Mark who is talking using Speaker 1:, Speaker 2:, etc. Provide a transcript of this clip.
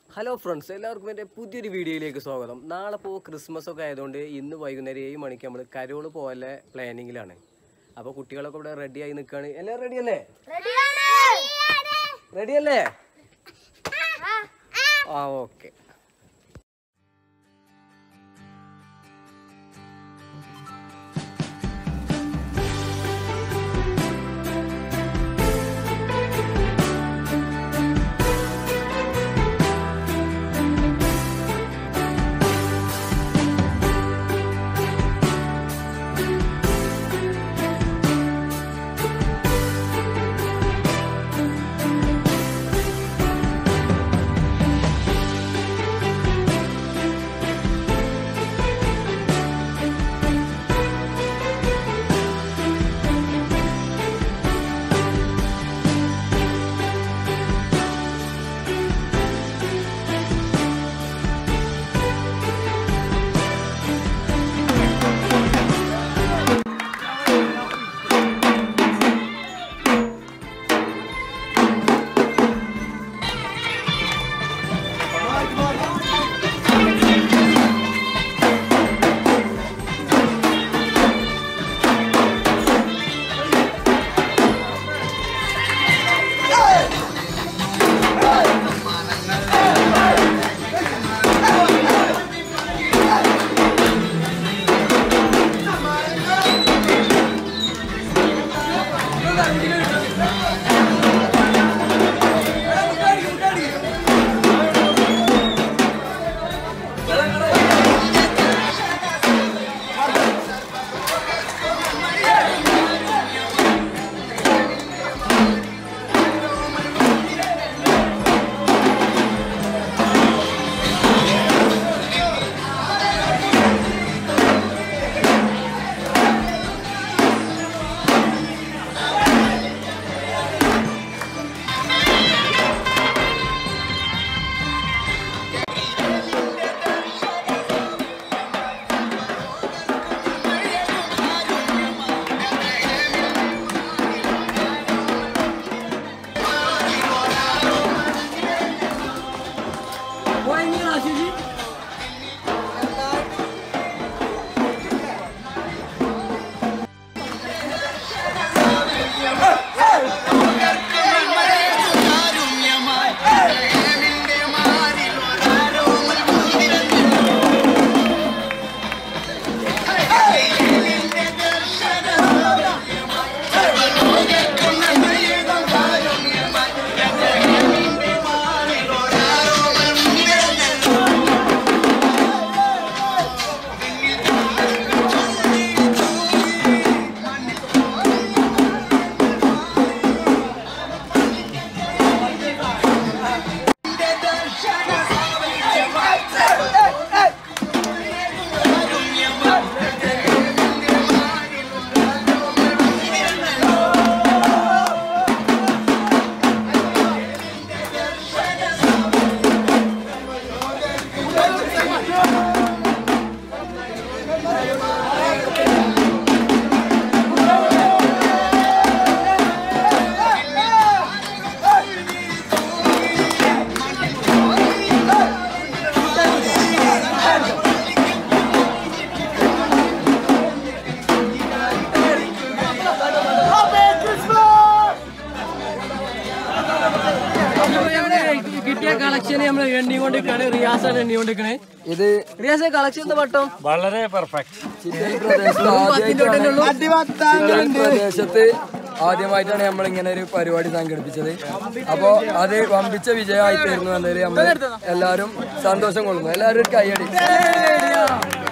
Speaker 1: hello friends എല്ലാവർക്കും എൻ്റെ പുതിയൊരു വീഡിയോയിലേക്ക് സ്വാഗതം നാളെ ഇപ്പോൾ ക്രിസ്മസ് ഒക്കെ ആയതുകൊണ്ട് ഇന്ന് വൈകുന്നേരം ഏഴ് മണിക്ക് നമ്മൾ കരോള് പോകാനുള്ള പ്ലാനിങ്ങിലാണ് അപ്പോൾ കുട്ടികളൊക്കെ ഇവിടെ റെഡി ആയി നിൽക്കുകയാണ് എല്ലാവരും റെഡി അല്ലേ റെഡി അല്ലേ ആ ഓക്കെ കിട്ടിയ കളക്ഷൻ നമ്മൾ എണ്ണി കൊണ്ടിരിക്കുകയാണ് റിയാസാണ് എണ്ണി കൊണ്ടിരിക്കണേ
Speaker 2: ഇത്
Speaker 1: റിയാസ് കളക്ഷൻ എന്താ പട്ടം
Speaker 3: വളരെ പെർഫെക്റ്റ്
Speaker 2: ചിറ്റൽ പ്രദേശത്ത് ആദ്യമായിട്ടാണ് ചിറ്റൽ പ്രദേശത്ത് ആദ്യമായിട്ടാണ് നമ്മൾ ഇങ്ങനെ ഒരു പരിപാടി സംഘടിപ്പിച്ചത് അപ്പോ അത് വമ്പിച്ച വിജയമായി തീർന്നു എന്നതിൽ നമ്മൾ എല്ലാവരും സന്തോഷം കൊള്ളുന്നു എല്ലാവരും ഒരു കൈയടി